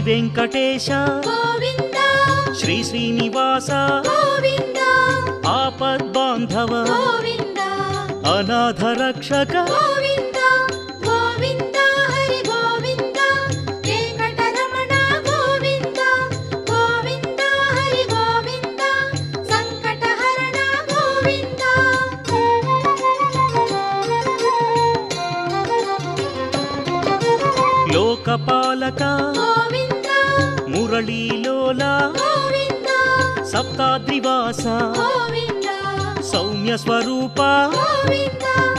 వెంకటేశ గోవింద శ్రీ శ్రీనివాస గోవింద ఆపద్బాంధవ గోవింద అనాథ రక్షక గోవింద గోవింద హరి గోవింద వెంకటరమణ గోవింద గోవింద హరి గోవింద సంకటహరణ గోవింద లోకపాలక గోవింద మురళీలోల గోవింద సప్తాద్రివాస గోవింద సౌమ్య స్వరూప గోవింద